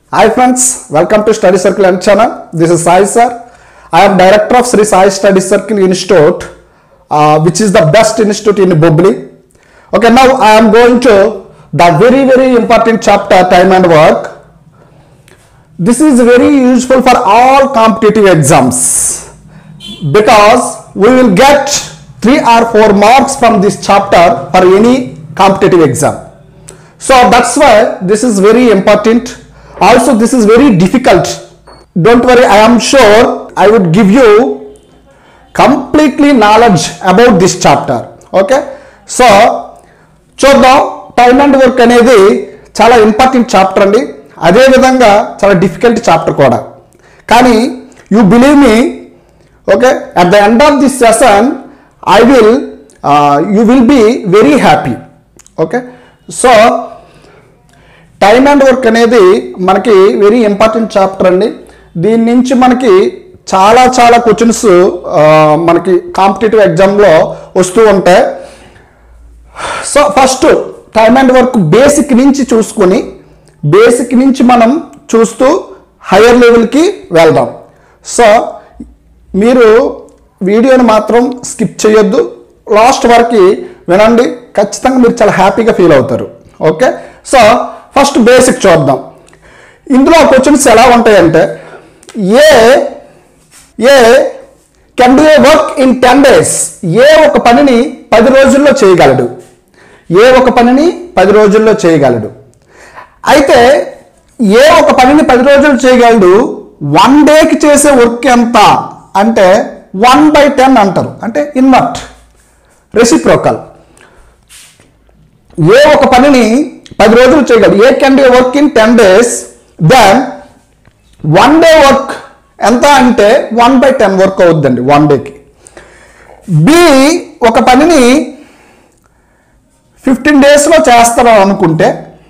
Hi friends, welcome to Study Circle and channel. This is Sai sir. I am director of Sri Sai Study Circle Institute, uh, which is the best institute in Bobli. Okay, now I am going to the very very important chapter time and work. This is very useful for all competitive exams because we will get three or four marks from this chapter for any competitive exam. So that's why this is very important. Also, this is very difficult. Don't worry, I am sure I would give you completely knowledge about this chapter. Okay? So, చూద్దాం time and work అనేది చాలా important chapter అండి అదేవిధంగా చాలా difficult chapter కూడా కానీ you believe me okay at the end of this session I will you will be very happy okay so time and work అనేది మనకి వెరీ ఇంపార్టెంట్ చాప్టర్ అండి దీని నుంచి మనకి చాలా చాలా క్వశ్చన్స్ మనకి కాంపిటేటివ్ ఎగ్జామ్లో వస్తూ ఉంటాయి so first time and work basic నుంచి చూసుకొని బేసిక్ నుంచి మనం చూస్తూ హయ్యర్ లెవెల్కి వెళ్దాం సో మీరు వీడియోని మాత్రం స్కిప్ చేయొద్దు లాస్ట్ వరకు వినండి ఖచ్చితంగా మీరు చాలా హ్యాపీగా ఫీల్ అవుతారు ఓకే సో ఫస్ట్ బేసిక్ చూద్దాం ఇందులో క్వశ్చన్స్ ఎలా ఉంటాయంటే A A can do a work in ten days A ఒక పనిని పది రోజుల్లో చేయగలడు ఏ ఒక పనిని పది రోజుల్లో చేయగలడు అయితే ఏ ఒక పనిని పది రోజులు చేయగలడు వన్ డేకి చేసే వర్క్ ఎంత అంటే వన్ బై టెన్ అంటారు అంటే ఇన్వర్ట్ రెసిప్రోకల్ ఏ ఒక పనిని పది రోజులు చేయగలడు A can do work in ten days then one day work ఎంత అంటే వన్ బై టెన్ వర్క్ అవుద్దండి వన్ డేకి బి ఒక పనిని ఫిఫ్టీన్ డేస్లో చేస్తాను అనుకుంటే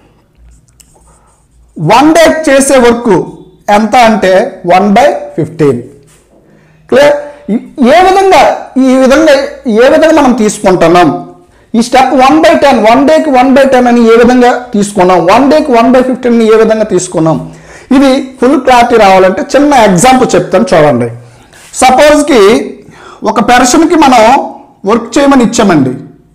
వన్ డే చేసే వర్క్ ఎంత అంటే వన్ బై ఫిఫ్టీన్ క్లియర్ ఏ విధంగా ఈ విధంగా ఏ విధంగా మనం తీసుకుంటున్నాం ఈ step one by ten one డేకి వన్ బై టెన్ అని ఏ విధంగా తీసుకున్నాం వన్ డేకి వన్ బై ఫిఫ్టీన్ ఏ విధంగా తీసుకున్నాం ఇది ఫుల్ క్లారిటీ రావాలంటే చిన్న ఎగ్జాంపుల్ చెప్తాను చూడండి సపోజ్కి ఒక పర్సన్కి మనం వర్క్ చేయమని ఇచ్చామండి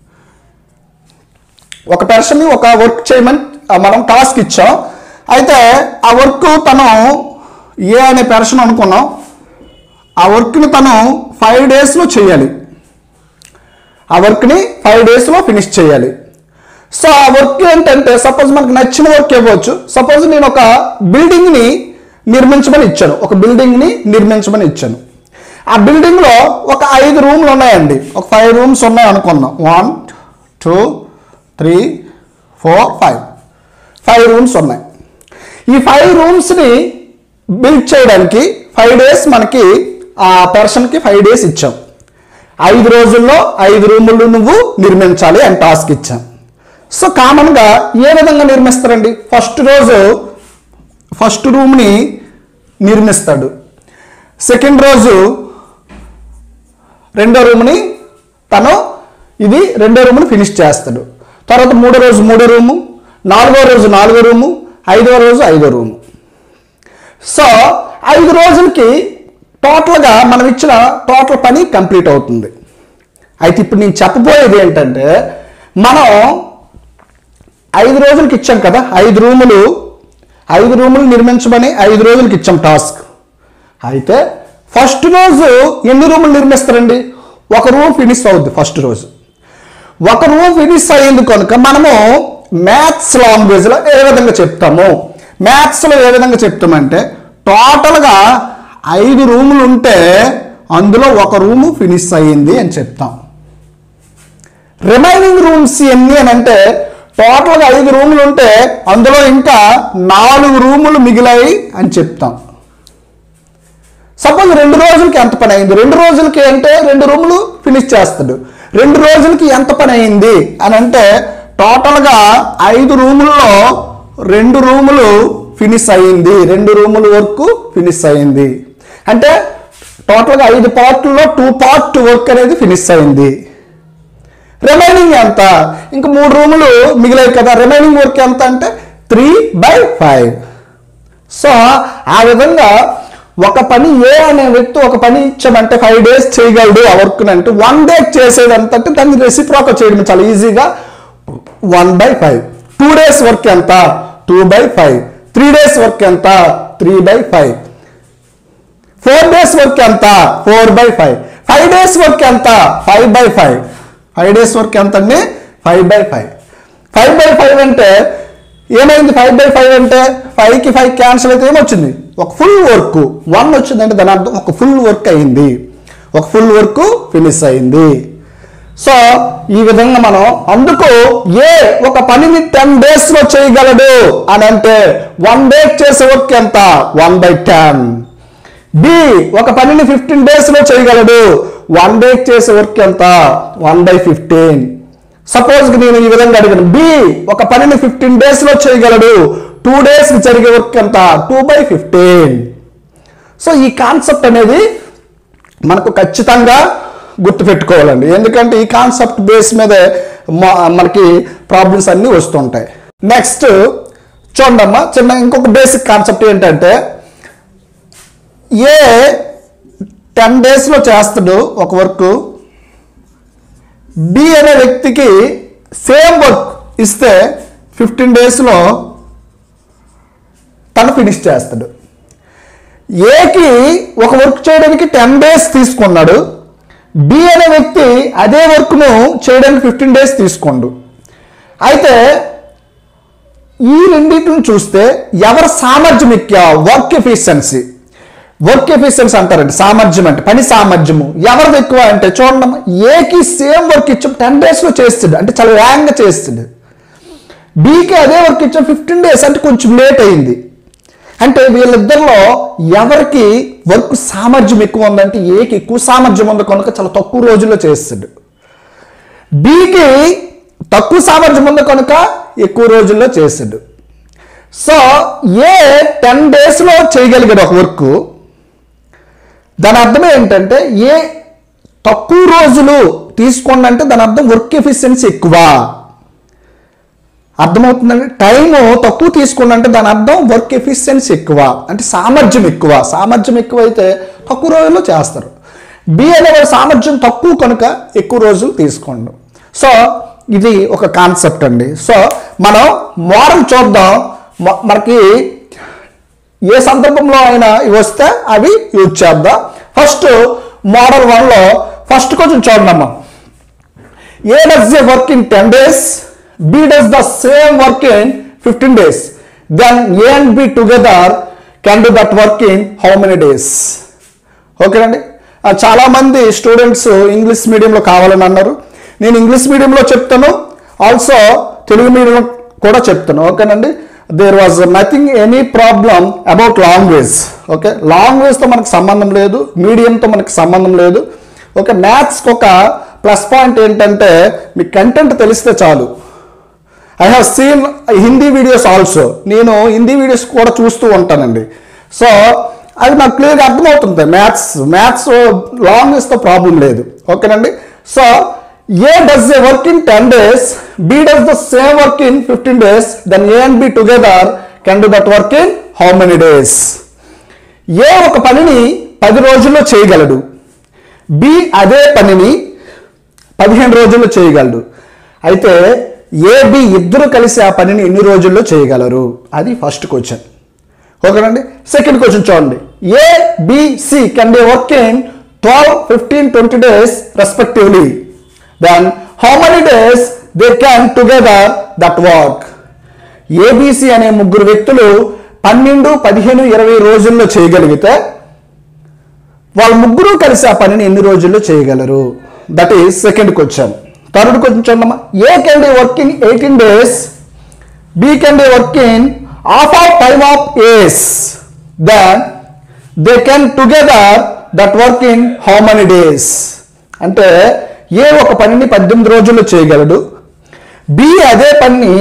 ఒక పర్సన్ని ఒక వర్క్ చేయమని ఆ, మనం టాస్క్ ఇచ్చాం అయితే ఆ వర్క్ తను ఏ అనే పర్సన్ అనుకున్నాం ఆ వర్క్ని తను ఫైవ్ డేస్లో చేయాలి ఆ వర్క్ని ఫైవ్ డేస్లో ఫినిష్ చేయాలి సో ఆ వర్క్ ఏంటంటే సపోజ్ మనకు నచ్చిన వర్క్ ఇవ్వచ్చు సపోజ్ నేను ఒక బిల్డింగ్ని నిర్మించమని ఇచ్చాను ఒక బిల్డింగ్ని నిర్మించమని ఇచ్చాను ఆ బిల్డింగ్లో ఒక ఐదు రూమ్లు ఉన్నాయండి ఒక ఫైవ్ రూమ్స్ ఉన్నాయి అనుకుందాం one two three four five five rooms ఉన్నాయి ఈ ఫైవ్ రూమ్స్ని బిల్డ్ చేయడానికి ఫైవ్ డేస్ మనకి ఆ పర్సన్కి ఫైవ్ డేస్ ఇచ్చాం ఐదు రోజుల్లో ఐదు రూములు నువ్వు నిర్మించాలి అని టాస్క్ ఇచ్చాం సో కామన్గా ఏ విధంగా నిర్మిస్తారండి ఫస్ట్ రోజు ఫస్ట్ రూమ్ని నిర్మిస్తాడు సెకండ్ రోజు రెండో రూమ్ని తను ఇది రెండో రూమ్ని ఫినిష్ చేస్తాడు తర్వాత మూడో రోజు మూడో రూము నాలుగో రోజు నాలుగో రూము ఐదో రోజు ఐదో రూము సో ఐదు రోజులకి టోటల్గా మనం ఇచ్చిన టోటల్ పని కంప్లీట్ అవుతుంది అయితే ఇప్పుడు నేను చెప్పబోయేది ఏంటంటే మనం ఐదు రోజులకి ఇచ్చాం కదా ఐదు రూములు ఐదు రూములు నిర్మించమని ఐదు రోజులకి ఇచ్చాం టాస్క్ అయితే ఫస్ట్ రోజు ఎన్ని రూములు నిర్మిస్తారండి ఒక రూమ్ ఫినిష్ అవుద్ది ఫస్ట్ రోజు ఒక రూమ్ ఫినిష్ అయ్యింది కనుక మనము మ్యాథ్స్ లాంగ్వేజ్లో ఏ విధంగా చెప్తాము మ్యాథ్స్లో ఏ విధంగా చెప్తామంటే టోటల్గా ఐదు రూములు ఉంటే అందులో ఒక రూము ఫినిష్ అయ్యింది అని చెప్తాం రిమైనింగ్ రూమ్స్ ఎన్ని అని అంటే టోటల్గా ఐదు రూములు ఉంటే అందులో ఇంకా నాలుగు రూములు మిగిలాయి అని చెప్తాం సపోజ్ రెండు రోజులకి ఎంత పని అయింది రెండు రోజులకి అంటే రెండు రూములు ఫినిష్ చేస్తాడు రెండు రోజులకి ఎంత పని అయింది అని అంటే టోటల్గా ఐదు రూముల్లో రెండు రూములు ఫినిష్ అయింది రెండు రూముల వరకు ఫినిష్ అయింది అంటే టోటల్గా ఐదు పార్ట్లో టూ పార్ట్ వర్క్ అనేది ఫినిష్ అయింది రిమైనింగ్ ఎంత ఇంకా మూడు రూములు మిగిలాయి కదా రిమైనింగ్ వర్క్ ఎంత అంటే త్రీ బై ఫైవ్ సో ఆ విధంగా ఒక పని ఏ అనే వ్యక్తి ఒక పని ఇచ్చామంటే ఫైవ్ డేస్ చేయగలడు ఆ వర్క్ అంటే వన్ డే చేసేదంటే దాన్ని రెసిప్రోక చేయడం చాలా ఈజీగా one by five two days work ఎంత two by five three days work ఎంత three by five four days work ఎంత four by five five days work ఎంత five by five five days work ఎంత అండి five by five five by five అంటే ఏమైంది five by five అంటే ఫైవ్కి five cancel అయితే ఏమొచ్చింది ఒక ఫుల్ వర్క్ వన్ వచ్చిందంటే దాని అర్థం ఒక ఫుల్ వర్క్ అయింది ఒక ఫుల్ వర్క్ ఫినిష్ అయింది సో ఈ విధంగా మనం అందుకు ఏ ఒక పనిని టెన్ డేస్ లో చేయగలడు అని అంటే వన్ డే చేసే వర్క్ ఎంత వన్ బై టెన్ బి ఒక పనిని ఫిఫ్టీన్ డేస్ లో చేయగలడు వన్ డే చేసే వర్క్ ఎంత వన్ బై ఫిఫ్టీన్ సపోజ్ నేను ఈ విధంగా అడిగాను బి ఒక పనిని ఫిఫ్టీన్ డేస్ లో చేయగలడు టూ డేస్ జరిగే వర్క్ ఎంత టూ బై ఫిఫ్టీన్ సో ఈ కాన్సెప్ట్ అనేది మనకు ఖచ్చితంగా గుర్తుపెట్టుకోవాలండి ఎందుకంటే ఈ కాన్సెప్ట్ బేస్ మీదే మ- మనకి ప్రాబ్లమ్స్ అన్నీ వస్తుంటాయి నెక్స్ట్ చూడమ్మా చిన్న ఇంకొక బేసిక్ కాన్సెప్ట్ ఏంటంటే ఏ టెన్ డేస్లో చేస్తాడు ఒక వర్క్ బి అనే వ్యక్తికి సేమ్ వర్క్ ఇస్తే ఫిఫ్టీన్ డేస్లో తను ఫినిష్ చేస్తాడు ఏకి ఒక వర్క్ చేయడానికి టెన్ డేస్ తీసుకున్నాడు బి అనే వ్యక్తి అదే వర్క్ను చేయడానికి ఫిఫ్టీన్ డేస్ తీసుకోండు అయితే ఈ రెండింటిని చూస్తే ఎవరి సామర్థ్యం ఎక్కువ వర్క్ ఎఫిషియన్సీ వర్క్ ఎఫిషియన్సీ అంటారండి సామర్థ్యం అంటే పని సామర్థ్యము ఎవరిది ఎక్కువ అంటే చూడండి ఏకి సేమ్ వర్క్ ఇచ్చాం టెన్ డేస్లో చేస్తాడు అంటే చాలా వేగంగా చేస్తాడు బీకి అదే వర్క్ ఇచ్చాం ఫిఫ్టీన్ డేస్ అంటే కొంచెం లేట్ అయింది అంటే వీళ్ళిద్దరిలో ఎవరికి వర్క్ సామర్థ్యం ఎక్కువ ఉందంటే ఏకి ఎక్కువ సామర్థ్యం ఉంది కనుక చాలా తక్కువ రోజుల్లో చేస్తాడు బీకి తక్కువ సామర్థ్యం ఉంది కనుక ఎక్కువ రోజుల్లో చేస్తాడు సో ఏ టెన్ డేస్లో చేయగలిగాడు ఒక వర్క్ దాని అర్థం ఏంటంటే ఏ తక్కువ రోజులు తీసుకోండి అంటే దాని అర్థం వర్క్ ఎఫిషియన్సీ ఎక్కువ అర్థమవుతుందండి టైము తక్కువ తీసుకోండి అంటే దాని అర్థం వర్క్ ఎఫిషియన్సీ ఎక్కువ అంటే సామర్థ్యం ఎక్కువ సామర్థ్యం ఎక్కువ అయితే తక్కువ రోజుల్లో చేస్తారు బి అనేవాడు సామర్థ్యం తక్కువ కనుక ఎక్కువ రోజులు తీసుకోండి సో ఇది ఒక కాన్సెప్ట్ అండి సో మనం మోడల్ చూద్దాం మ- మనకి ఏ సందర్భంలో అయినా ఇవి వస్తే అవి యూజ్ చేద్దాం ఫస్ట్ మోడల్ వన్లో ఫస్ట్ కొంచెం చూడమ్మా A does a work in 10 days, B does the same work in 15 days. Then A and B together can do that work in how many days? ఓకేనండి ఆ, చాలా మంది స్టూడెంట్స్ ఇంగ్లీష్ మీడియంలో కావాలని అన్నారు నేను ఇంగ్లీష్ మీడియంలో చెప్తాను ఆల్సో తెలుగు మీడియంలో కూడా చెప్తాను ఓకేనండి there was nothing any problem about language okay లాంగ్వేజ్తో మనకు సంబంధం లేదు మీడియంతో మనకు సంబంధం లేదు ఓకే మ్యాథ్స్కి ఒక ప్లస్ పాయింట్ ఏంటంటే మీ కంటెంట్ తెలిస్తే చాలు I have seen Hindi videos also నేను హిందీ వీడియోస్ కూడా చూస్తూ ఉంటానండి సో అది నాకు క్లియర్గా అర్థమవుతుంది మ్యాథ్స్ మ్యాథ్స్ లాంగ్వేజ్తో ప్రాబ్లం లేదు ఓకేనండి so A does a work in ten days B does the same work in fifteen days then A and B together can do that work in how many days A ఒక పనిని పది రోజుల్లో చేయగలడు B అదే పనిని పదిహేను రోజుల్లో చేయగలడు అయితే ఏ బి ఇద్దరు కలిసి ఆ పనిని ఎన్ని రోజుల్లో చేయగలరు అది ఫస్ట్ క్వశ్చన్ ఓకేనండి సెకండ్ క్వశ్చన్ చూడండి A BC can day work in twelve fifteen twenty days respectively then how many days they can together that work ABC అనే ముగ్గురు వ్యక్తులు పన్నెండు పదిహేను ఇరవై రోజుల్లో చేయగలిగితే వాళ్ళ ముగ్గురు కలిసి ఆ పనిని ఎన్ని రోజుల్లో చేయగలరు that is second question third question చూడమ్మా A can day work in eighteen days B can day work in half of time of A's then they can together that work in how many days అంటే A ఒక పనిని పద్దెనిమిది రోజుల్లో చేయగలడు B అదే పనిని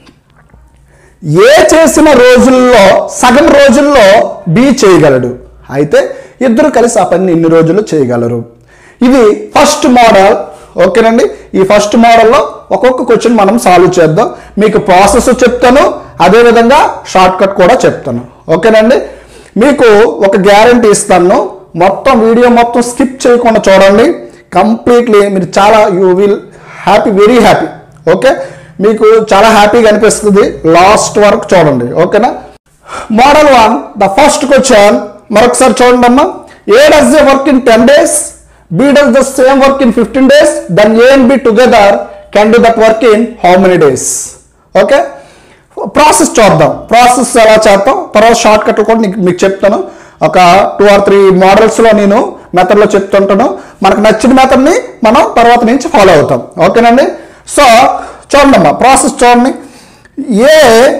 ఏ చేసిన రోజుల్లో సగం రోజుల్లో బి చేయగలడు అయితే ఇద్దరు కలిసి ఆ పని ఎన్ని రోజుల్లో చేయగలరు ఇది ఫస్ట్ మోడల్ ఓకేనండి ఈ ఫస్ట్ మోడల్లో ఒక్కొక్క క్వశ్చన్ మనం సాల్వ్ చేద్దాం మీకు ప్రాసెస్ చెప్తాను అదేవిధంగా షార్ట్ కట్ కూడా చెప్తాను ఓకేనండి మీకు ఒక గ్యారంటీ ఇస్తాను మొత్తం వీడియో మొత్తం స్కిప్ చేయకుండా చూడండి కంప్లీట్లీ మీరు చాలా you will happy very happy okay మీకు చాలా హ్యాపీగా అనిపిస్తుంది లాస్ట్ వరకు చూడండి ఓకేనా model one the first question మరొకసారి చూడండి అమ్మా A does the work in ten days B does the same work in fifteen days then A and B together can do that work in how many days okay process చూద్దాం process ఎలా చేద్దాం తర్వాత short cut కూడా నీకు మీకు చెప్తాను ఒక two are three మోడల్స్లో నేను మెథడ్లో చెప్తుంటాను మనకు నచ్చిన మెథడ్ని మనం తర్వాత నుంచి ఫాలో అవుతాం ఓకేనండి సో చూడండి అమ్మా ప్రాసెస్ చూడండి ఏ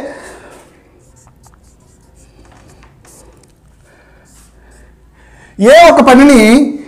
ఏ ఒక పనిని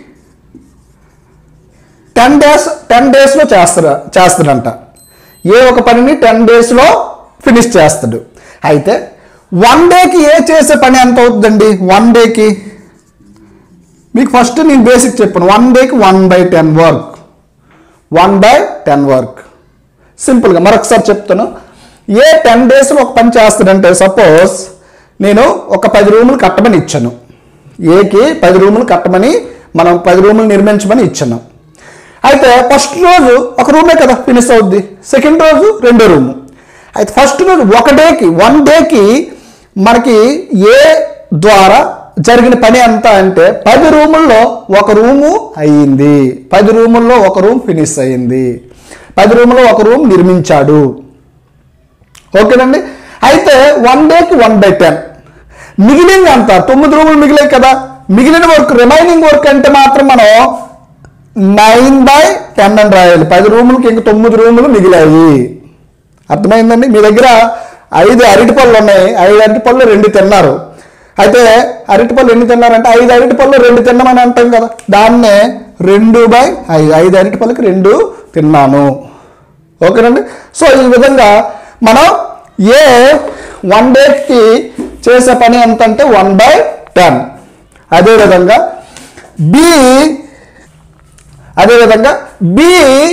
టెన్ డేస్ టెన్ డేస్లో చేస్తాడు చేస్తాడంట ఏ ఒక పనిని టెన్ డేస్లో ఫినిష్ చేస్తాడు అయితే వన్ డేకి ఏ చేసే పని ఎంత అవుతుందండి వన్ డేకి మీకు ఫస్ట్ నేను బేసిక్ చెప్పాను వన్ డేకి one by ten work one by ten work సింపుల్గా మరొకసారి చెప్తాను ఏ టెన్ డేస్లో ఒక పని చేస్తాడంటే సపోజ్ నేను ఒక పది రూములు కట్టమని ఇచ్చాను ఏకి పది రూములు కట్టమని మనం పది రూములు నిర్మించమని ఇచ్చాను అయితే ఫస్ట్ రోజు ఒక రూమే కదా ఫినిష్ అవుద్ది సెకండ్ రోజు రెండో రూము అయితే ఫస్ట్ రోజు ఒక డేకి వన్ డేకి మనకి ఏ ద్వారా జరిగిన పని ఎంత అంటే పది రూముల్లో ఒక రూము అయ్యింది పది రూముల్లో ఒక రూమ్ ఫినిష్ అయ్యింది పది రూములో ఒక రూమ్ నిర్మించాడు ఓకేనండి అయితే వన్ డేకి వన్ బై టెన్ మిగిలింది అంత తొమ్మిది రూములు మిగిలాయి కదా మిగిలిన వర్క్ రిమైనింగ్ వర్క్ అంటే మాత్రం మనం నైన్ బై టెన్ అని రాయాలి పది రూములకి ఇంక తొమ్మిది రూములు మిగిలాయి అర్థమైందండి మీ దగ్గర ఐదు అరటి పళ్ళు ఉన్నాయి ఐదు అరటి పళ్ళు రెండు తిన్నారు అయితే అరటి పళ్ళు ఎన్ని తిన్నారంటే ఐదు అరటి పళ్ళు రెండు తిన్నామని అంటాం కదా దాన్నే రెండు బై ఐదు ఐదు అరటి పళ్ళకి రెండు తిన్నాను ఓకేనండి సో ఈ విధంగా మనం ఏ వన్ డేకి చేసే పని ఎంత అంటే వన్ బై టెన్ అదేవిధంగా బి అదేవిధంగా బి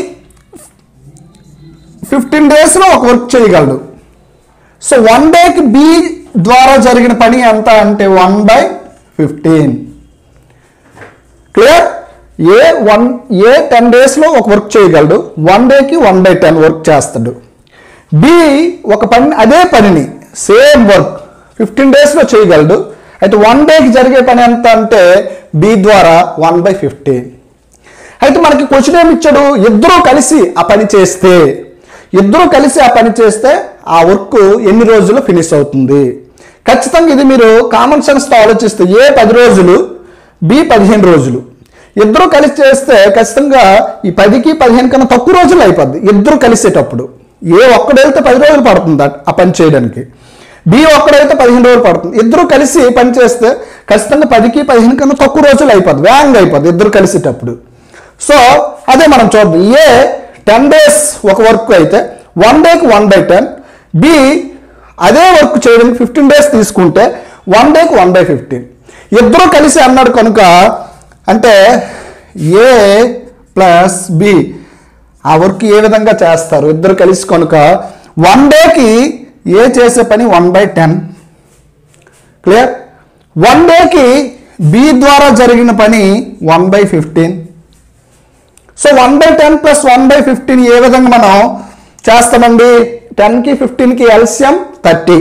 ఫిఫ్టీన్ డేస్లో ఒక వర్క్ చేయగలడు సో వన్ డేకి బి ద్వారా జరిగిన పని ఎంత అంటే one by fifteen clear A one A ten డేస్లో ఒక వర్క్ చేయగలడు వన్ డేకి వన్ బై టెన్ వర్క్ చేస్తాడు బి ఒక పని అదే పనిని సేమ్ వర్క్ ఫిఫ్టీన్ డేస్లో చేయగలడు అయితే వన్ డేకి జరిగే పని ఎంత అంటే బి ద్వారా వన్ బై ఫిఫ్టీన్ అయితే మనకి క్వశ్చన్ ఏమి ఇచ్చాడు ఇద్దరూ కలిసి ఆ పని చేస్తే ఇద్దరూ కలిసి ఆ పని చేస్తే ఆ వర్క్ ఎన్ని రోజులు ఫినిష్ అవుతుంది ఖచ్చితంగా ఇది మీరు కామన్ సెన్స్తో ఆలోచిస్తే ఏ పది రోజులు బి పదిహేను రోజులు ఇద్దరు కలిసి చేస్తే ఖచ్చితంగా ఈ పదికి పదిహేను కన్నా తక్కువ రోజులు అయిపోద్ది ఇద్దరు కలిసేటప్పుడు ఏ ఒక్కడైతే పది రోజులు పడుతుంది ఆ- ఆ పని చేయడానికి బి ఒక్కడైతే పదిహేను రోజులు పడుతుంది ఇద్దరు కలిసి పని చేస్తే ఖచ్చితంగా పదికి పదిహేను కన్నా తక్కువ రోజులు అయిపోద్ది వేగంగా అయిపోద్ది ఇద్దరు కలిసేటప్పుడు సో అదే మనం చూద్దాం ఏ టెన్ డేస్ ఒక వర్క్ అయితే వన్ డేకి వన్ బై టెన్ బి అదే వర్క్ చేయడానికి ఫిఫ్టీన్ డేస్ తీసుకుంటే వన్ డేకి వన్ బై ఫిఫ్టీన్ ఇద్దరు కలిసి అన్నాడు కనుక అంటే ఏ ప్లస్ బి ఆ వర్క్ ఏ విధంగా చేస్తారు ఇద్దరు కలిసి కనుక వన్ డేకి ఏ చేసే పని one by ten clear one డేకి బి ద్వారా జరిగిన పని one by fifteen so one by ten plus one by fifteen ఏ విధంగా మనం చేస్తామండి టెన్కి ఫిఫ్టీన్కి ఎల్సిఎం థర్టీ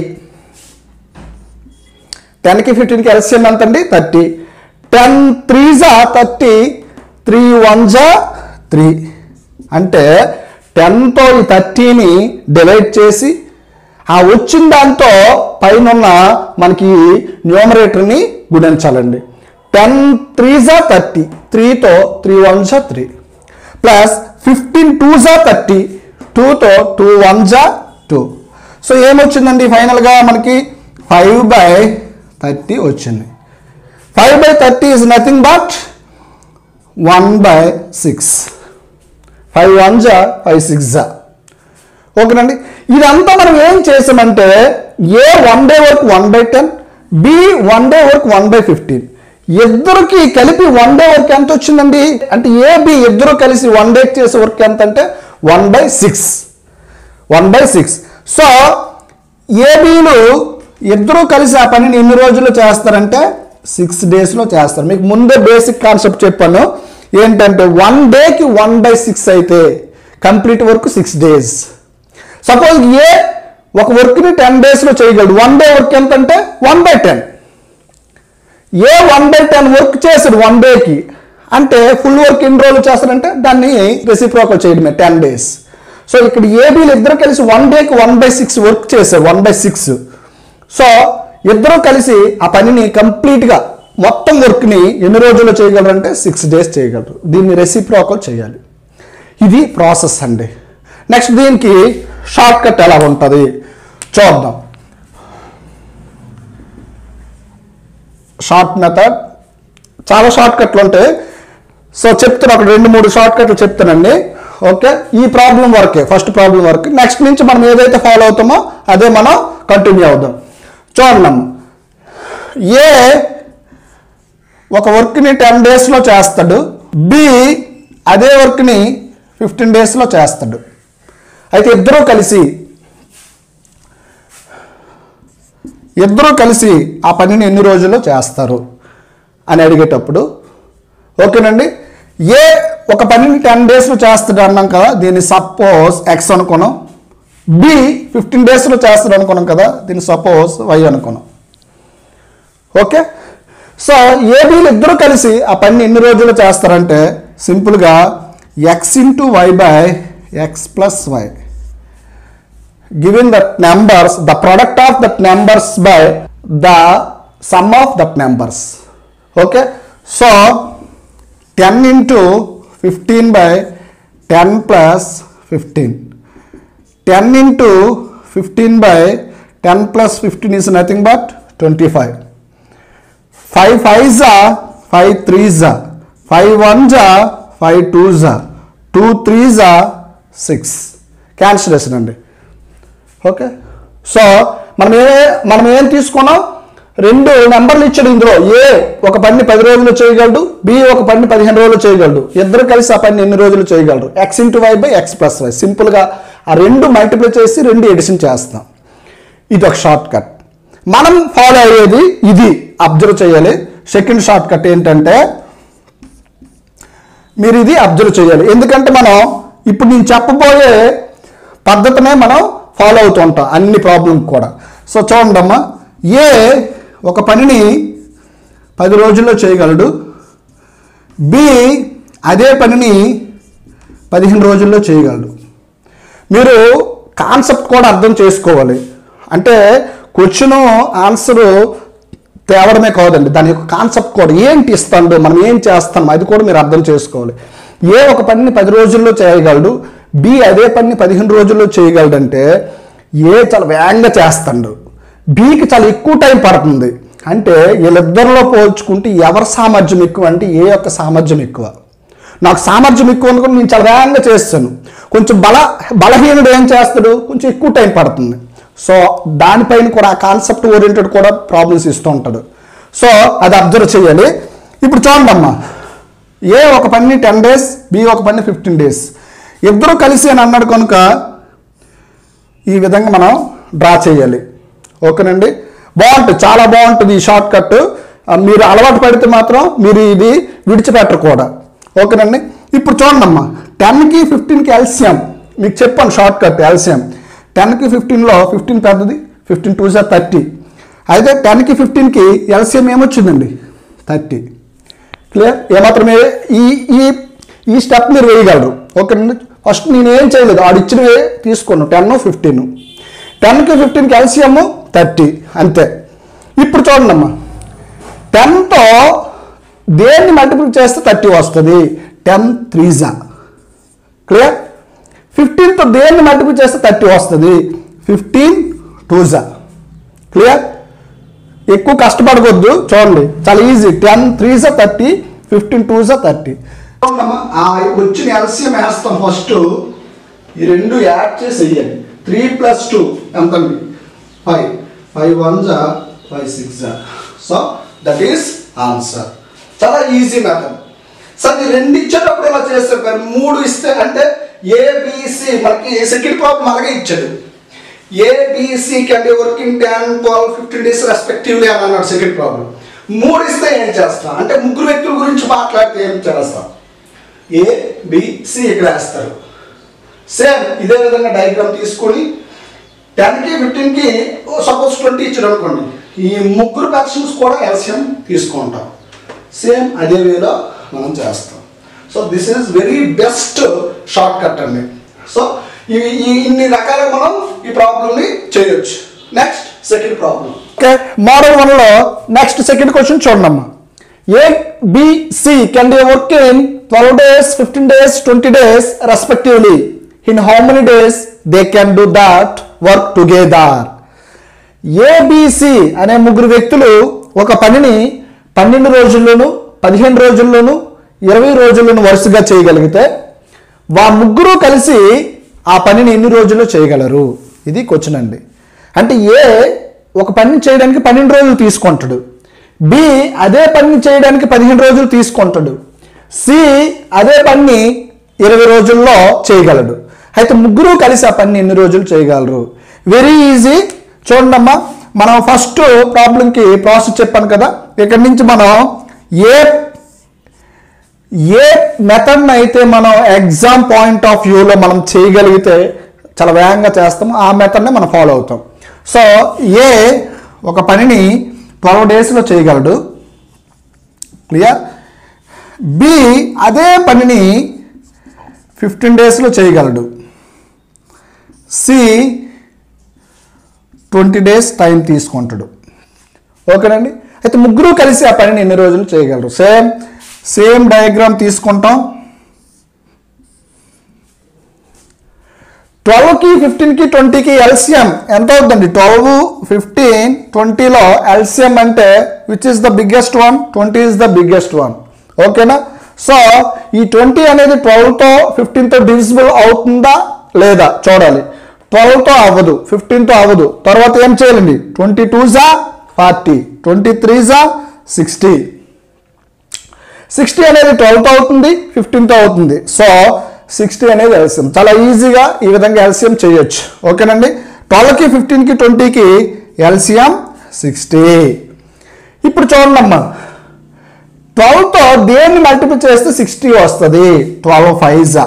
టెన్కి ఫిఫ్టీన్కి ఎల్సిఎం ఎంత అండి థర్టీ టెన్ త్రీ జా థర్టీ త్రీ వన్ జా త్రీ అంటే టెన్తో ఈ థర్టీని డివైడ్ చేసి ఆ వచ్చిన దాంతో పైన ఉన్న మనకి న్యూమరేటర్ని గుణించాలండి టెన్ త్రీ జా థర్టీ త్రీతో త్రీ వన్ జా త్రీ ప్లస్ ఫిఫ్టీన్ టూ జా థర్టీ టూతో టూ వన్ జా టూ సో ఏమొచ్చిందండి ఫైనల్గా మనకి ఫైవ్ బై థర్టీ వచ్చింది five by thirty is nothing but one by six five one జా ఫైవ్ సిక్స్ జా ఓకేనండి ఇదంతా మనం ఏం చేసామంటే A one day work one by ten B one day work one by fifteen ఇద్దరికి కలిపి వన్ డే వర్క్ ఎంత వచ్చిందండి అంటే ఏ బి ఇద్దరు కలిసి వన్ డే చేసే వర్క్ ఎంత అంటే one by six one by six so ఏబీలు ఇద్దరూ కలిసి ఆ పనిని ఎన్ని రోజుల్లో చేస్తారంటే సిక్స్ డేస్లో చేస్తారు మీకు ముందే బేసిక్ కాన్సెప్ట్ చెప్పాను ఏంటంటే వన్ డేకి వన్ బై సిక్స్ అయితే complete work six days suppose A ఒక వర్క్ని టెన్ డేస్లో చేయగలడు వన్ డే వర్క్ ఎంత అంటే one by ten A one by ten work చేసాడు వన్ డేకి అంటే ఫుల్ వర్క్ ఎన్ని రోజులు చేస్తాడంటే దాన్ని రెసిప్రోకల్ చేయడమే టెన్ డేస్ సో ఇక్కడ ఏబీలు ఇద్దరు కలిసి వన్ డేకి వన్ బై సిక్స్ వర్క్ చేశారు వన్ బై సిక్స్ సో ఇద్దరు కలిసి ఆ పనిని కంప్లీట్గా మొత్తం వర్క్ని ఎన్ని రోజుల్లో చేయగలరు అంటే సిక్స్ డేస్ చేయగలరు దీన్ని రెసిప్రోకల్ చేయాలి ఇది ప్రాసెస్ అండి నెక్స్ట్ దీనికి షార్ట్ కట్ ఎలా ఉంటుంది చూద్దాం షార్ట్ మెథడ్ చాలా షార్ట్ కట్లు ఉంటాయి సో చెప్తాను ఒక రెండు మూడు షార్ట్ కట్లు చెప్తానండి ఓకే ఈ ప్రాబ్లం వరకే ఫస్ట్ ప్రాబ్లం వరకు నెక్స్ట్ నుంచి మనం ఏదైతే ఫాలో అవుతామో అదే మనం కంటిన్యూ అవుదాం చూడండి ఏ ఒక వర్క్ని టెన్ డేస్లో చేస్తాడు బి అదే వర్క్ని ఫిఫ్టీన్ డేస్లో చేస్తాడు అయితే ఇద్దరూ కలిసి ఇద్దరూ కలిసి ఆ పనిని ఎన్ని రోజుల్లో చేస్తారు అని అడిగేటప్పుడు ఓకేనండి ఏ ఒక పనిని టెన్ డేస్లో చేస్తాడు అన్నాం కదా దీన్ని సపోజ్ ఎక్స్ అనుకున్నాం బి ఫిఫ్టీన్ డేస్లో చేస్తాడు అనుకున్నాం కదా దీన్ని సపోజ్ వై అనుకున్నాం ఓకే సో ఏబీలు ఇద్దరు కలిసి ఆ పని ఎన్ని రోజులు చేస్తారంటే సింపుల్గా x into y by x plus y given that numbers the product of that numbers by the sum of that numbers okay so 10 into 15 by 10 plus 15 10 into 15 by 10 plus 15 is nothing but 25 5 5s are 5 3s are 5 1s are 5 2s are 2 3s are 6 cancellation అండి okay so మనం ఏ మనం ఏం తీసుకున్నాం రెండు నెంబర్లు ఇచ్చాడు ఇందులో ఏ ఒక పని పది రోజులు చేయగలడు బి ఒక పని పదిహేను రోజులు చేయగలడు ఇద్దరు కలిసి ఆ పని ఎన్ని రోజులు చేయగలరు x into y by x plus y సింపుల్గా ఆ రెండు మల్టిప్లై చేసి రెండు ఎడిషన్ చేస్తాం ఇది ఒక షార్ట్ కట్ మనం ఫాలో అయ్యేది ఇది అబ్జర్వ్ చేయాలి సెకండ్ షార్ట్ కట్ ఏంటంటే మీరు ఇది అబ్జర్వ్ చేయాలి ఎందుకంటే మనం ఇప్పుడు నేను చెప్పబోయే పద్ధతినే మనం ఫాలో అవుతూ ఉంటాం అన్ని ప్రాబ్లం కూడా సో చూడండి అమ్మా ఏ ఒక పనిని పది రోజుల్లో చేయగలడు బి అదే పనిని పదిహేను రోజుల్లో చేయగలడు మీరు కాన్సెప్ట్ కూడా అర్థం చేసుకోవాలి అంటే క్వశ్చన్ ఆన్సరు తేవడమే కాదండి దాని యొక్క కాన్సెప్ట్ కూడా ఏంటి ఇస్తాడు మనం ఏం చేస్తాం అది కూడా మీరు అర్థం చేసుకోవాలి ఏ ఒక పనిని పది రోజుల్లో చేయగలడు బి అదే పనిని పదిహేను రోజుల్లో చేయగలడంటే ఏ చాలా వేగంగా చేస్తాడు బికి చాలా ఎక్కువ టైం పడుతుంది అంటే వీళ్ళిద్దరిలో పోల్చుకుంటే ఎవరి సామర్థ్యం ఎక్కువ అంటే ఏ యొక్క సామర్థ్యం ఎక్కువ నాకు సామర్థ్యం ఎక్కువ అనుకుని నేను చాలా వేగంగా చేస్తాను కొంచెం బల బలహీనుడు ఏం చేస్తాడు కొంచెం ఎక్కువ టైం పడుతుంది సో దానిపైన కూడా ఆ కాన్సెప్ట్ ఓరియంటెడ్ కూడా ప్రాబ్లమ్స్ ఇస్తూ ఉంటాడు సో అది అబ్జర్వ్ చేయాలి ఇప్పుడు చూడండి అమ్మా ఏ ఒక పని టెన్ డేస్ బి ఒక పని ఫిఫ్టీన్ డేస్ ఇద్దరు కలిసి అని అన్నాడు కనుక ఈ విధంగా మనం డ్రా చేయాలి ఓకేనండి బాగుంటుంది చాలా బాగుంటుంది ఈ షార్ట్ కట్ ఆ, మీరు అలవాటు పడితే మాత్రం మీరు ఇది విడిచిపెట్టరు కూడా ఓకేనండి ఇప్పుడు చూడండి అమ్మా టెన్కి ఫిఫ్టీన్కి ఎల్సిఎం మీకు చెప్పాను షార్ట్ కట్ ఎల్సిఎం టెన్కి ఫిఫ్టీన్లో ఫిఫ్టీన్ పెద్దది ఫిఫ్టీన్ టూ సార్ థర్టీ అయితే టెన్కి ఫిఫ్టీన్కి ఎల్సిఎం ఏమొచ్చిందండి థర్టీ క్లియర్ ఏమాత్రం ఏ- ఈ ఈ ఈ స్టెప్ మీరు వేయగలరు ఓకేనండి ఫస్ట్ నేను ఏం చేయలేదు ఆడు ఇచ్చినవే తీసుకున్నాను టెన్ ఫిఫ్టీన్ టెన్కి ఫిఫ్టీన్కి ఎల్సిఎం థర్టీ అంతే ఇప్పుడు చూడండి అమ్మా టెన్తో దేన్ని మల్టిపుల్ చేస్తే థర్టీ వస్తుంది టెన్ త్రీజా క్లియర్ ఫిఫ్టీన్తో దేన్ని మల్టిపుల్ చేస్తే థర్టీ వస్తుంది ఫిఫ్టీన్ టూజా క్లియర్ ఎక్కువ కష్టపడకూడదు చూడండి చాలా ఈజీ టెన్ త్రీ జా థర్టీ ఫిఫ్టీన్ టూ జా థర్టీ వచ్చిన ఎల్సిఎం వేస్తాం ఫస్ట్ ఈ రెండు యాడ్ చేసి వెయ్యాలి త్రీ ప్లస్ టూ ఎంత ఫైవ్ ఫైవ్ వన్ జా ఫైవ్ సిక్స్ జా సో దట్ ఈస్ ఆన్సర్ చాలా ఈజీ మెథడ్ సార్ ఈ రెండు ఇచ్చేటప్పుడు ఇలా చేస్తారు కానీ మూడు ఇస్తే అంటే ఏబిసి మనకి సెకండ్ ప్రాబ్లం అలాగే ఇచ్చాడు ABC can be working ten twelve fifteen days respectively అని అన్నాడు సెకండ్ ప్రాబ్లం మూడు ఇస్తే ఏం చేస్తా అంటే ముగ్గురు వ్యక్తుల గురించి మాట్లాడితే ఏం చేస్తా ఏ బిసి ఇక్కడ వేస్తారు సేమ్ ఇదే విధంగా డయాగ్రామ్ తీసుకొని టెన్కి ఫిఫ్టీన్కి సపోజ్ ట్వంటీ ఇచ్చాడు అనుకోండి ఈ ముగ్గురు పర్సన్స్ కూడా ఎల్సిఎం తీసుకుంటాం సేమ్ అదే వేలో మనం చేస్తాం so this is very best short cut అండి సో ఇవి ఈ ఇన్ని రకాలుగా మనం ఈ ప్రాబ్లమ్ని చేయొచ్చు next second problem okay model వన్లో నెక్స్ట్ సెకండ్ క్వశ్చన్ చూడమ్మా A BC can do work in twelve days fifteen days twenty days respectively in how many days they can do that work together ABC అనే ముగ్గురు వ్యక్తులు ఒక పనిని పన్నెండు రోజుల్లోనూ పదిహేను రోజుల్లోనూ ఇరవై రోజుల్లోనూ వరుసగా చేయగలిగితే వా ముగ్గురు కలిసి ఆ పనిని ఎన్ని రోజుల్లో చేయగలరు ఇది క్వశ్చన్ అండి అంటే ఏ ఒక పనిని చేయడానికి పన్నెండు రోజులు తీసుకుంటాడు బి అదే పనిని చేయడానికి పదిహేను రోజులు తీసుకుంటాడు సి అదే పనిని ఇరవై రోజుల్లో చేయగలడు అయితే ముగ్గురు కలిసి ఆ పని ఎన్ని రోజులు చేయగలరు వెరీ ఈజీ చూడండమ్మా మనం ఫస్ట్ ప్రాబ్లంకి ప్రాసెస్ చెప్పాను కదా ఇక్కడి నుంచి మనం ఏ ఏ మెథడ్ని అయితే మనం ఎగ్జామ్ పాయింట్ ఆఫ్ వ్యూలో మనం చేయగలిగితే చాలా వేగంగా చేస్తాం ఆ మెథడ్ని మనం ఫాలో అవుతాం సో ఏ ఒక పనిని ట్వెల్వ్ డేస్లో చేయగలడు క్లియర్ బి అదే పనిని ఫిఫ్టీన్ డేస్లో చేయగలడు సి ట్వంటీ డేస్ టైం తీసుకుంటాడు ఓకేనండి అయితే ముగ్గురు కలిసి ఆ పనిని ఎన్ని రోజులు చేయగలరు సేమ్ సేమ్ డయాగ్రామ్ తీసుకుంటాం ట్వెల్వ్కి ఫిఫ్టీన్కి ట్వంటీకి ఎల్సిఎం ఎంత అవుతుందండి ట్వెల్వ్ ఫిఫ్టీన్ ట్వంటీలో ఎల్సిఎం అంటే which is the biggest one twenty is the biggest one ఓకేనా సో ఈ ట్వంటీ అనేది ట్వెల్వ్తో ఫిఫ్టీన్తో డివిజిబుల్ అవుతుందా లేదా చూడాలి ట్వెల్వ్తో అవ్వదు ఫిఫ్టీన్తో అవ్వదు తర్వాత ఏం చేయాలండి ట్వంటీ టూ జా ఫార్టీ ట్వంటీ త్రీ జా సిక్స్టీ సిక్స్టీ అనేది ట్వెల్వ్తో అవుతుంది ఫిఫ్టీన్తో అవుతుంది సో సిక్స్టీ అనేది ఎల్సిఎం చాలా ఈజీగా ఈ విధంగా ఎల్సిఎం చేయొచ్చు ఓకేనండి ట్వెల్వ్కి ఫిఫ్టీన్కి ట్వంటీకి ఎల్సిఎం సిక్స్టీ ఇప్పుడు చూడండి అమ్మా ట్వెల్వ్తో దేన్ని మల్టిపుల్ చేస్తే సిక్స్టీ వస్తుంది ట్వెల్వ్ ఫైవ్ జా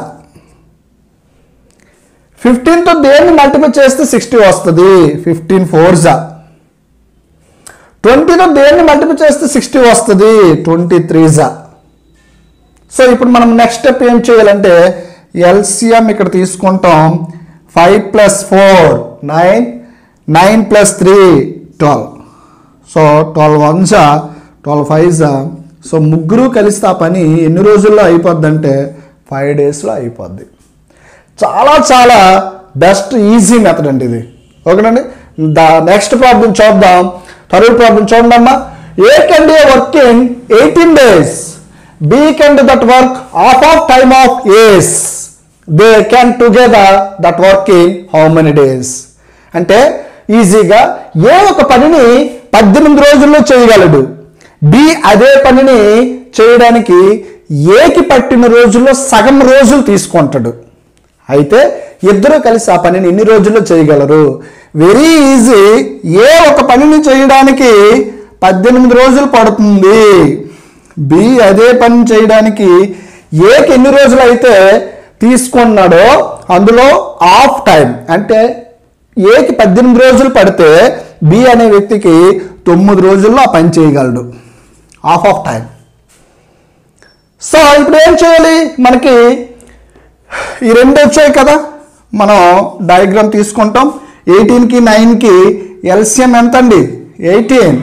ఫిఫ్టీన్తో దేన్ని మల్టిపుల్ చేస్తే సిక్స్టీ వస్తుంది ఫిఫ్టీన్ ఫోర్ జా ట్వంటీతో దేన్ని మల్టిపుల్ చేస్తే సిక్స్టీ వస్తుంది ట్వంటీ త్రీ జా సో ఇప్పుడు మనం నెక్స్ట్ స్టెప్ ఏం చేయాలంటే ఎల్సిఎం ఇక్కడ తీసుకుంటాం five plus four nine nine plus three twelve so twelve one జా ట్వెల్వ్ ఫైవ్ జా సో ముగ్గురు కలిస్తే ఆ పని ఎన్ని రోజుల్లో అయిపోద్ది అంటే ఫైవ్ డేస్లో అయిపోద్ది చాలా చాలా బెస్ట్ ఈజీ మెథడ్ అండి ఇది ఓకేనండి ద నెక్స్ట్ ప్రాబ్లం చూద్దాం థర్డ్ ప్రాబ్లం చూడండి అమ్మా A can day work in eighteen days B can do that work half of time of A's they can together that work in how many days అంటే ఈజీగా ఏ ఒక పనిని పద్దెనిమిది రోజుల్లో చేయగలడు బి అదే పనిని చేయడానికి ఏకి పట్టిన రోజుల్లో సగం రోజులు తీసుకుంటాడు అయితే ఇద్దరు కలిసి ఆ పనిని ఎన్ని రోజుల్లో చేయగలరు వెరీ ఈజీ ఏ ఒక పనిని చేయడానికి పద్దెనిమిది రోజులు పడుతుంది బి అదే పని చేయడానికి ఏకి ఎన్ని రోజులు అయితే తీసుకున్నాడో అందులో ఆఫ్ టైం అంటే ఏకి పద్దెనిమిది రోజులు పడితే బి అనే వ్యక్తికి తొమ్మిది రోజుల్లో ఆ పని చేయగలడు ఆఫ్ ఆఫ్ టైం సో ఇప్పుడు ఏం చేయాలి మనకి ఈ రెండు వచ్చాయి కదా మనం డయాగ్రామ్ తీసుకుంటాం ఎయిటీన్కి నైన్కి ఎల్సిఎం ఎంత అండి ఎయిటీన్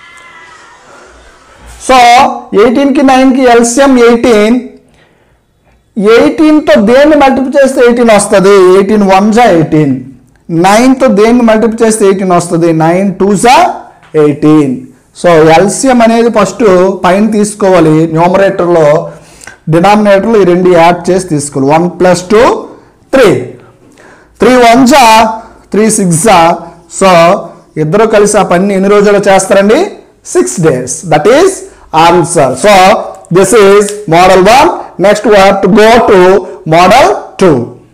సో ఎయిటీన్కి నైన్కి ఎల్సిఎం ఎయిటీన్ ఎయిటీన్తో దేన్ని మల్టిపుల్ చేస్తే ఎయిటీన్ వస్తుంది ఎయిటీన్ వన్ జా ఎయిటీన్ నైన్తో దేన్ని మల్టిపుల్ చేస్తే ఎయిటీన్ వస్తుంది నైన్ టూ జా ఎయిటీన్ సో ఎల్సిఎం అనేది ఫస్ట్ పైన తీసుకోవాలి న్యూమరేటర్లో డినామినేటర్లో ఈ రెండు యాడ్ చేసి తీసుకోవాలి one plus two three three one జా త్రీ సిక్స్ జా సో ఇద్దరు కలిసి ఆ పని ఎన్ని రోజులు చేస్తారండి six days that is answer so this is model one next we to go to model two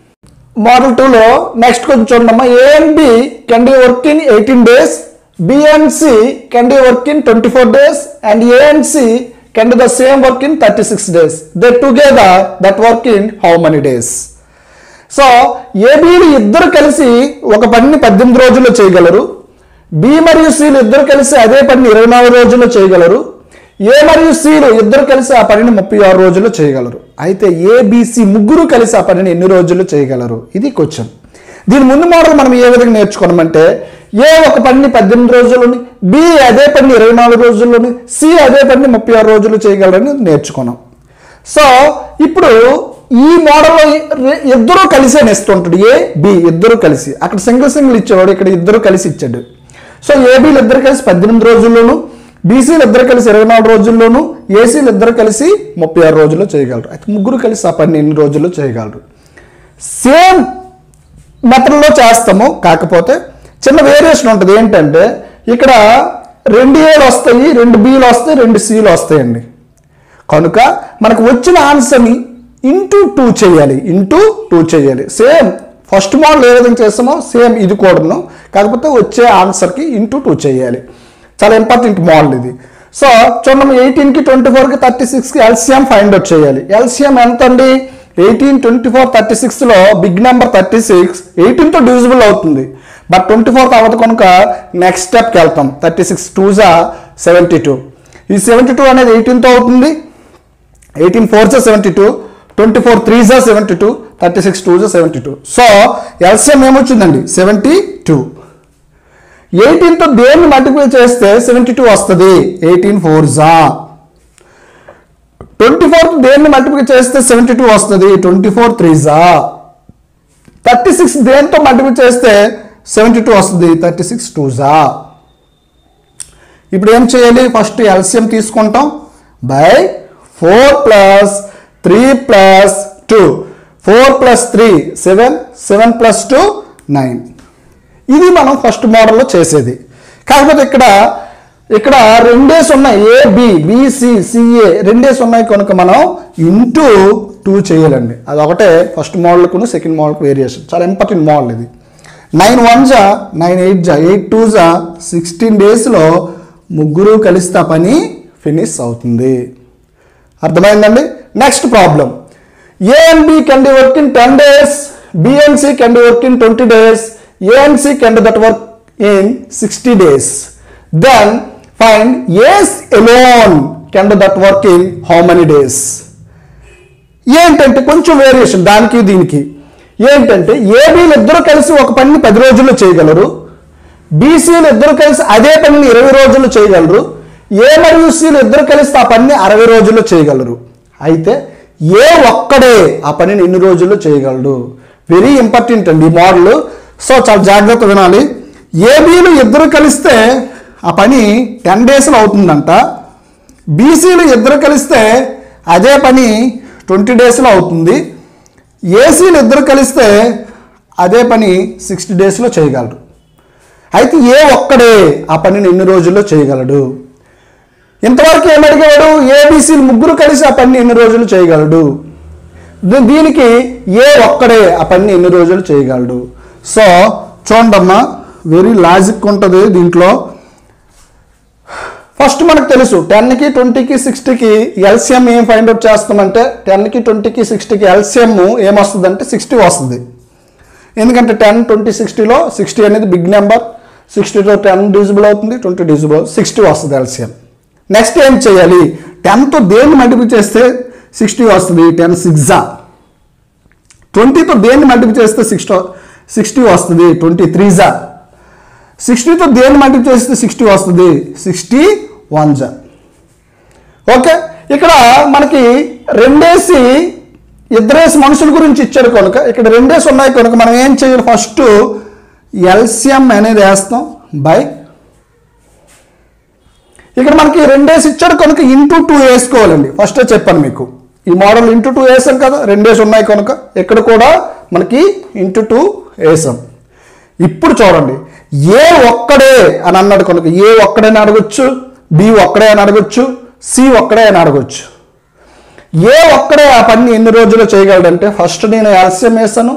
model టూలో నెక్స్ట్ కొంచెం చూడమ్మా A and B can do work in eighteen days B and C can do work in twenty four days and A and C can do the same work in thirty six days they together that work in how many days so ఏబీలు ఇద్దరు కలిసి ఒక పనిని పద్దెనిమిది రోజుల్లో చేయగలరు B మరియు సిలు ఇద్దరు కలిసి అదే పనిని ఇరవై నాలుగు రోజుల్లో చేయగలరు ఏ మరియు సిలు ఇద్దరు కలిసి ఆ పనిని ముప్పై ఆరు రోజుల్లో చేయగలరు అయితే ఏబిసి ముగ్గురు కలిసి ఆ పనిని ఎన్ని రోజుల్లో చేయగలరు ఇది క్వశ్చన్ దీని ముందు మోడల్ మనం ఏ విధంగా నేర్చుకున్నామంటే ఏ ఒక పనిని పద్దెనిమిది రోజుల్లోని బి అదే పనిని ఇరవై నాలుగు రోజుల్లోని సి అదే పనిని ముప్పై ఆరు రోజుల్లో చేయగలరని నేర్చుకున్నాం సో ఇప్పుడు ఈ మోడల్లో ఇ- ఇద్దరూ కలిసే నేస్తుంటాడు ఏ బి ఇద్దరు కలిసి అక్కడ సింగిల్ సింగిల్ ఇచ్చేవాడు ఇక్కడ ఇద్దరు కలిసి ఇచ్చాడు సో ఏబీలు ఇద్దరు కలిసి పద్దెనిమిది రోజుల్లోను బీసీలు ఇద్దరు కలిసి ఇరవై నాలుగు రోజుల్లోను ఏసీలు ఇద్దరు కలిసి ముప్పై ఆరు రోజుల్లో చేయగలరు అయితే ముగ్గురు కలిసి ఆ పని ఎన్ని రోజుల్లో చేయగలరు సేమ్ మెథడ్లో చేస్తాము కాకపోతే చిన్న వేరియేషన్ ఉంటుంది ఏంటంటే ఇక్కడ రెండు ఏలు వస్తాయి రెండు బీలు వస్తాయి రెండు సీలు వస్తాయండి కనుక మనకు వచ్చిన ఆన్సర్ని ఇంటూ టూ చేయాలి ఇంటూ టూ చేయాలి సేమ్ ఫస్ట్ మోడల్ ఏ విధంగా చేస్తామో సేమ్ ఇది కూడాను కాకపోతే వచ్చే ఆన్సర్కి ఇంటూ టూ చేయాలి చాలా ఇంపార్టెంట్ మోడల్ ఇది సో చూడండి ఎయిటీన్కి ట్వంటీ ఫోర్కి థర్టీ సిక్స్కి ఎల్సిఎం ఫైండ్ అవుట్ చేయాలి ఎల్సిఎం ఎంత అండి ఎయిటీన్ ట్వంటీ ఫోర్ థర్టీ సిక్స్లో బిగ్ నెంబర్ థర్టీ సిక్స్ ఎయిటీన్తో డివిజిబుల్ అవుతుంది బట్ ట్వంటీ ఫోర్త్ అవ్వదు కనుక నెక్స్ట్ స్టెప్కి వెళ్తాం థర్టీ సిక్స్ టూజా సెవెంటీ టూ ఈ సెవెంటీ టూ అనేది ఎయిటీన్తో అవుతుంది ఎయిటీన్ ఫోర్ జా seventy two twenty four three జా seventy two thirty six two జా సెవెంటీ టూ సో ఎల్సిఎం ఏమొచ్చిందండి సెవెంటీ టూ ఎయిటీన్తో దేన్ని మల్టిప్లై చేస్తే సెవెంటీ టూ వస్తుంది ఎయిటీన్ ఫోర్ జా ట్వంటీ ఫోర్ దేన్ని మల్టిప్లై చేస్తే సెవెంటీ టూ వస్తుంది ట్వంటీ ఫోర్ త్రీ జా థర్టీ సిక్స్ దేంతో మల్టిప్లై చేస్తే సెవెంటీ టూ వస్తుంది థర్టీ సిక్స్ టూ జా ఇప్పుడు ఏం చేయాలి ఫస్ట్ ఎల్సిఎం తీసుకుంటాం by four plus three plus two four plus three seven seven plus two nine ఇది మనం ఫస్ట్ మోడల్లో చేసేది కాకపోతే ఇక్కడ ఇక్కడ రెండేస్ ఉన్నాయి ఏ బి బిసి సిఏ రెండేస్ ఉన్నాయి కనుక మనం ఇంటూ టూ చేయాలండి అది ఒకటే ఫస్ట్ మోడల్కు సెకండ్ మోడల్కి వేరియేషన్ చాలా ఇంపార్టెంట్ మోడల్ ఇది నైన్ వన్ జా నైన్ ఎయిట్ జా ఎయిట్ టూ జా సిక్స్టీన్ డేస్లో ముగ్గురు కలిస్తే ఆ పని ఫినిష్ అవుతుంది అర్థమైందండి next problem A and B can do work in ten days B and C can do work in twenty days A and C can do that work in sixty days then find A's alone can do that work in how many days ఏంటంటే కొంచెం variation దానికి దీనికి ఏంటంటే ఏబీలు ఇద్దరు కలిసి ఒక పనిని పది రోజుల్లో చేయగలరు బీసీలు ఇద్దరు కలిసి అదే పనిని ఇరవై రోజుల్లో చేయగలరు ఏ మరియు సీలు ఇద్దరు కలిసి ఆ పనిని అరవై రోజుల్లో చేయగలరు అయితే ఏ ఒక్కడే ఆ పనిని ఎన్ని రోజుల్లో చేయగలడు వెరీ ఇంపార్టెంట్ అండి ఈ మోడల్ సో చాలా జాగ్రత్త వినాలి ఏబీలు ఇద్దరు కలిస్తే ఆ పని టెన్ డేస్లో అవుతుందంట బీసీలు ఇద్దరు కలిస్తే అదే పని ట్వంటీ డేస్లో అవుతుంది ఏసీలు ఇద్దరు కలిస్తే అదే పని సిక్స్టీ డేస్లో చేయగలరు అయితే ఏ ఒక్కడే ఆ పనిని ఎన్ని రోజుల్లో చేయగలడు ఇంతవరకు ఏమడిగాడు ఏబీసీలు ముగ్గురు కలిసి ఆ పనిని ఎన్ని రోజులు చేయగలడు దీ- దీనికి ఏ ఒక్కడే ఆ పనిని ఎన్ని రోజులు చేయగలడు సో చూడమ్మా వెరీ లాజిక్ ఉంటుంది దీంట్లో ఫస్ట్ మనకు తెలుసు టెన్కి ట్వంటీకి సిక్స్టీకి ఎల్సిఎం ఏం ఫైండ్ అవుట్ చేస్తామంటే టెన్కి ట్వంటీకి సిక్స్టీకి ఎల్సిఎం ఏమొస్తుంది అంటే సిక్స్టీ వస్తుంది ఎందుకంటే టెన్ ట్వంటీ సిక్స్టీలో సిక్స్టీ అనేది బిగ్ నెంబర్ సిక్స్టీతో టెన్ డిజిబుల్ అవుతుంది ట్వంటీ డిజిబుల్ సిక్స్టీ వస్తుంది ఎల్సిఎం నెక్స్ట్ ఏం చేయాలి టెన్తో దేన్ని మల్టిపుల్ చేస్తే సిక్స్టీ వస్తుంది టెన్ సిక్సా ట్వంటీతో దేన్ని మల్టిపుల్ చేస్తే సిక్స్టీ సిక్స్టీ వస్తుంది ట్వంటీ త్రీజా సిక్స్టీతో దేన్ని మల్టిపుల్ చేస్తే సిక్స్టీ వస్తుంది సిక్స్టీ వన్ జా ఓకే ఇక్కడ మనకి రెండేసి ఇద్దరేసి మనుషుల గురించి ఇచ్చాడు కనుక ఇక్కడ రెండేసి ఉన్నాయి కనుక మనం ఏం చేయాలి ఫస్ట్ ఎల్సిఎం అనేది వేస్తాం బై ఇక్కడ మనకి రెండేసి ఇచ్చాడు కనుక ఇంటూ టూ వేసుకోవాలండి ఫస్ట్ చెప్పాను మీకు ఈ మోడల్ ఇంటూ టూ వేసాం కదా రెండేసి ఉన్నాయి కనుక ఇక్కడ కూడా మనకి ఇంటూ టూ వేసాం ఇప్పుడు చూడండి ఏ ఒక్కడే అని అన్నాడు కనుక ఏ ఒక్కడే అని అడగొచ్చు బి ఒక్కడే అని అడగొచ్చు సి ఒక్కడే అని అడగొచ్చు ఏ ఒక్కడే ఆ పని ఎన్ని రోజుల్లో చేయగలడంటే ఫస్ట్ నేను ఎల్సిఎం వేసాను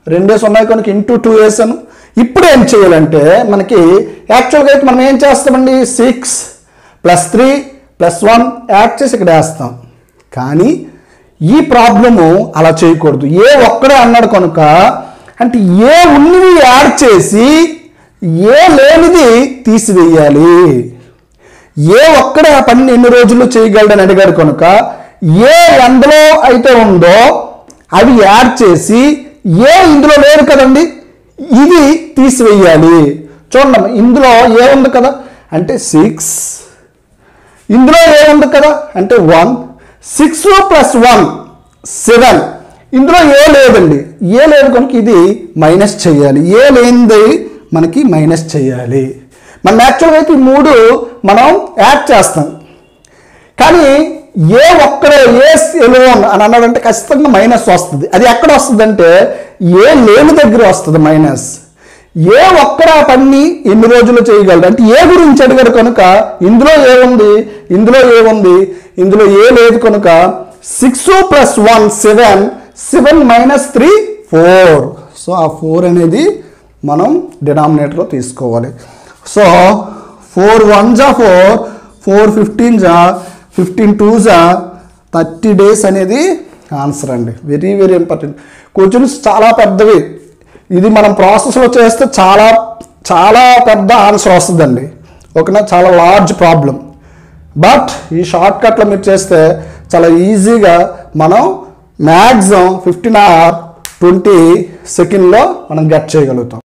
రెండు వేసి ఉన్నాయి కనుక ఇంటూ టూ వేసాను ఇప్పుడు ఏం చేయాలంటే మనకి యాక్చువల్గా అయితే మనం ఏం చేస్తామండి six plus three plus one add చేసి ఇక్కడ వేస్తాం కానీ ఈ ప్రాబ్లము అలా చేయకూడదు ఏ ఒక్కడే అన్నాడు కనుక అంటే ఏ ఉన్నవి యాడ్ చేసి ఏ లేనిది తీసివేయాలి ఏ ఒక్కడే ఆ పని ఎన్ని రోజుల్లో చేయగలడని అడిగాడు కనుక ఏ ఎందులో అయితే ఉందో అవి యాడ్ చేసి ఏ ఇందులో లేదు కదండి ఇది తీసివేయాలి చూడండి ఇందులో ఏ ఉంది కదా అంటే సిక్స్ ఇందులో ఏ ఉంది కదా అంటే one six plus one seven ఇందులో ఏ లేదండి ఏ లేదు కనుక ఇది మైనస్ చేయాలి ఏ లేనిది మనకి మైనస్ చేయాలి మన యాక్చువల్గా అయితే ఈ మూడు మనం యాడ్ చేస్తాం కానీ ఏ ఒక్కడే ఏ ఎలోన్ అని అన్నాడంటే ఖచ్చితంగా మైనస్ వస్తుంది అది ఎక్కడ వస్తుంది అంటే ఏ లేని దగ్గర వస్తుంది మైనస్ ఏ ఒక్కడ ఆ పని ఎన్ని రోజులు చేయగలడు అంటే ఏ గురించి అడిగాడు కనుక ఇందులో ఏముంది ఇందులో ఏముంది ఇందులో ఏ లేదు కనుక six plus one seven seven minus three four so ఆ ఫోర్ అనేది మనం డినామినేటర్లో తీసుకోవాలి సో ఫోర్ వన్ జా ఫోర్ ఫోర్ ఫిఫ్టీన్ జా ఫిఫ్టీన్ టూ జా థర్టీ డేస్ అనేది ఆన్సర్ అండి వెరీ వెరీ ఇంపార్టెంట్ క్వశ్చన్స్ చాలా పెద్దవి ఇది మనం ప్రాసెస్లో చేస్తే చాలా చాలా పెద్ద ఆన్సర్ వస్తుందండి ఓకేనా చాలా లార్జ్ ప్రాబ్లం బట్ ఈ షార్ట్ కట్లో మీరు చేస్తే చాలా ఈజీగా మనం మ్యాక్సిమం ఫిఫ్టీన్ ఆర్ ట్వంటీ సెకండ్లో మనం గెట్ చేయగలుగుతాం